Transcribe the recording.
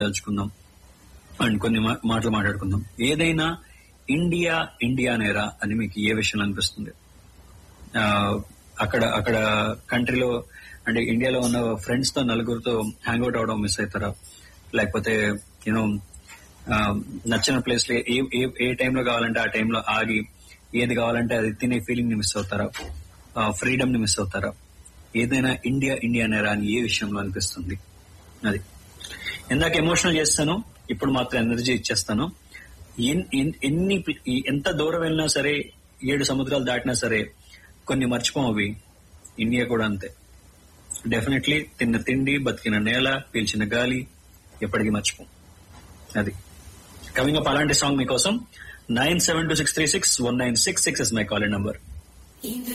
తలుచుకుందాం and కొన్ని మా- మాటలు మాట్లాడుకుందాం ఏదైనా ఇండియా ఇండియా నేరా అని మీకు ఏ విషయంలో అనిపిస్తుంది ఆ, అక్కడ అక్కడ కంట్రీలో అంటే ఇండియాలో ఉన్న ఫ్రెండ్స్ తో నలుగురితో హ్యాంగ్ అవుట్ అవడం మిస్ అవుతారా లేకపోతే యూనో నచ్చిన ప్లేస్ లో ఏ ఏ ఏ టైంలో కావాలంటే ఆ టైంలో ఆగి ఏది కావాలంటే అది తినే ఫీలింగ్ ని మిస్ అవుతారా ఫ్రీడమ్ ని మిస్ అవుతారా ఏదైనా ఇండియా ఇండియా నేరా అని ఏ విషయంలో అనిపిస్తుంది అది ఇందాక ఎమోషనల్ చేస్తాను ఇప్పుడు మాత్రం ఎనర్జీ ఇచ్చేస్తాను ఎన్- ఎన్- ఎన్ని ప్ల- ఈ- ఎంత దూరం వెళ్ళినా సరే ఏడు సముద్రాలు దాటినా సరే కొన్ని మర్చిపోం అవి ఇండియా కూడా అంతే డెఫినెట్లీ తిన్న తిండి బతికిన నేల పీల్చిన గాలి ఎప్పటికీ మర్చిపోం అది కమింగ్ అప్ అలాంటి సాంగ్ మీకోసం nine seven two six three six one nine six six is my call number